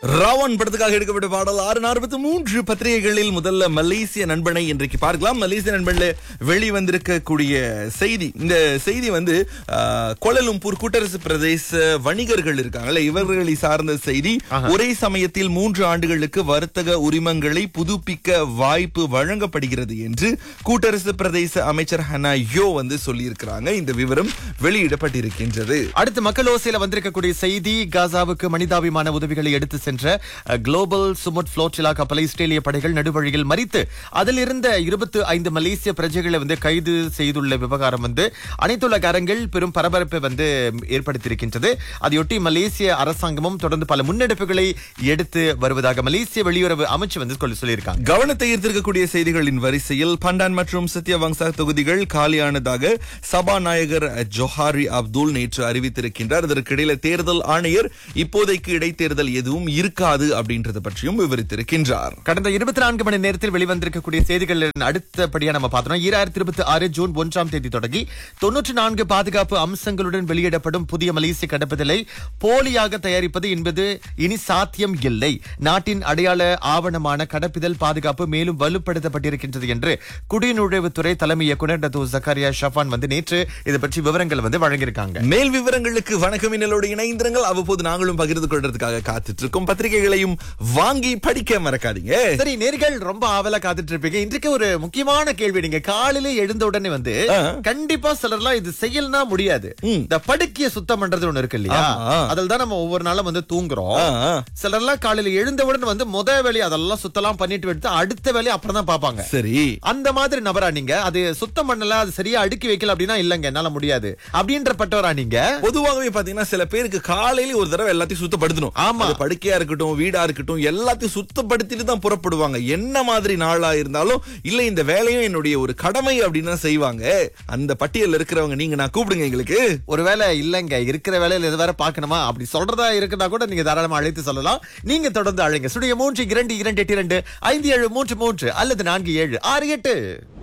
ராவன் படத்துக்காக எடுக்கப்பட்ட பாடல் ஆறு நாற்பத்தி மூன்று பத்திரிகைகளில் முதல்ல மலேசிய நண்பனை இன்றைக்கு பார்க்கலாம் மலேசிய நண்பன்ல வெளிவந்திருக்கக்கூடிய செய்தி இந்த செய்தி வந்து ஆஹ், கோலலும்பூர் கூட்டரசு பிரதேச வணிகர்கள் இருக்காங்கல்ல இவர்களை சார்ந்த செய்தி ஒரே சமயத்தில் மூன்று ஆண்டுகளுக்கு வர்த்தக உரிமங்களை புதுப்பிக்க வாய்ப்பு வழங்கப்படுகிறது என்று கூட்டரசு பிரதேச அமைச்சர் ஹனா யோ வந்து சொல்லியிருக்கிறாங்க இந்த விவரம் வெளியிடப்பட்டிருக்கின்றது அடுத்து மக்கள் ஓசையில வந்திருக்கக்கூடிய செய்தி காசாவுக்கு மனிதாபிமான உதவிகளை எடுத்து சென்ற அஹ், குளோபல் சுமுட் புளோட்டிலா கப்பலை இஸ்ரேலிய படைகள் நடுவழியில் மறித்து அதில் இருந்த இருபத்தி ஐந்து மலேசிய பிரஜைகளை வந்து கைது செய்துள்ள விவகாரம் வந்து அனைத்துலக அரங்கில் பெரும் பரபரப்பை வந்து ஏற்படுத்தியிருக்கின்றது அதையொட்டி மலேசிய அரசாங்கமும் தொடர்ந்து பல முன்னெடுப்புகளை எடுத்து வருவதாக மலேசிய வெளியுறவு அமைச்சு வந்து சொல்லி- சொல்லியிருக்காங்க கவனத்தை ஈர்த்திருக்கக்கூடிய செய்திகளின் வரிசையில் பண்டான் மற்றும் சத்யவங்சா தொகுதிகள் காலியானதாக சபாநாயகர் ஜொஹாரி அப்துல் நேற்று அறிவித்திருக்கின்றார் இதற்கிடையில தேர்தல் ஆணையர் இப்போதைக்கு இடைத்தேர்தல் எதுவும் இருக்காது அப்படின்றது பற்றியும் விவரித்திருக்கின்றார் கடந்த இருபத்தி நான்கு மணி நேரத்தில் வெளிவந்திருக்கக்கூடிய செய்திகளின் அடுத்தபடியா நம்ம பார்த்தோம் ஈராயிரத்தி இருபத்தி ஆறு ஜூன் ஒன்றாம் தேதி தொடங்கி தொன்னூற்றி நான்கு பாதுகாப்பு அம்சங்களுடன் வெளியிடப்படும் புதிய மலேசிய கடப்பதிலை போலியாக தயாரிப்பது என்பது இனி சாத்தியம் இல்லை நாட்டின் அடையாள ஆவணமான கடப்பிதழ் பாதுகாப்பு மேலும் வலுப்படுத்தப்பட்டிருக்கின்றது என்று குடிநுழைவுத்துறை தலைமை இயக்குநர் டத்து ஜக்காரியா ஷஃபான் வந்து நேற்று இது பற்றி விவரங்கள் வந்து வழங்கியிருக்காங்க மேல் விவரங்களுக்கு வணக்கம் இன்னலோடு இணைந்திருங்கள் அவ்வப்போது நாங்களும் பகிர்ந்து கொள்றதுக்காக காத்துட்டு இருக்கோம் பத்திரிகைகளையும் வாங்கி படிக்க மறக்காதீங்க சரி நேர்கள் ரொம்ப ஆவலா காத்துட்டு இருப்பீங்க இன்றைக்கு ஒரு முக்கியமான கேள்வி நீங்க காலையில எழுந்த உடனே வந்து ஆ. கண்டிப்பா சிலர்லாம் இது செய்யலனா முடியாது இந்த படுக்கைய சுத்தம் பண்றது ஒண்ணு இருக்கு இல்லையா ஆமா. அதில் தான் நம்ம ஒவ்வொரு நாளும் வந்து தூங்குறோம் ஆ, ஆ. சிலர்லாம் காலையில எழுந்தவுடன் வந்து முத வேலையை அதெல்லாம் சுத்தலாம் பண்ணிட்டு எடுத்து அடுத்த வேலையை அப்புறம் தான் பாப்பாங்க சரி அந்த மாதிரி நபரா நீங்க அது சுத்தம் பண்ணல அது சரியா அடுக்கி வைக்கல அப்படின்னா இல்லங்க என்னால முடியாது அப்படின்றப்பட்டவரா நீங்க பொதுவாகவே பாத்தீங்கன்னா சில பேருக்கு காலையில ஒரு தடவை எல்லாத்தையும் சுத்தப்படுத்தணும் ஆமா. அது படுக்கையா இருக்கட்டும் வீடா இருக்கட்டும் எல்லாத்தையும் சுத்தப்படுத்திட்டு தான் புறப்படுவாங்க என்ன மாதிரி நாளா இருந்தாலும் இல்ல இந்த வேலையும் என்னுடைய ஒரு கடமை அப்படின்னு தான் செய்வாங்க அந்த பட்டியல்ல இருக்கிறவங்க நீங்க நான் கூப்பிடுங்க எங்களுக்கு ஒருவேளை இல்லங்க இருக்கிற வேலையில இது வேற பார்க்கணுமா அப்படி சொல்றதா இருக்குன்னா கூட நீங்க தாராளமா அழைத்து சொல்லலாம் நீங்க தொடர்ந்து அழைங்க சுடைய மூன்று இரண்டு இரண்டு எட்டு இரண்டு ஐந்து ஏழு மூன்று மூன்று அல்லது நான்கு ஏழு ஆறு எட்டு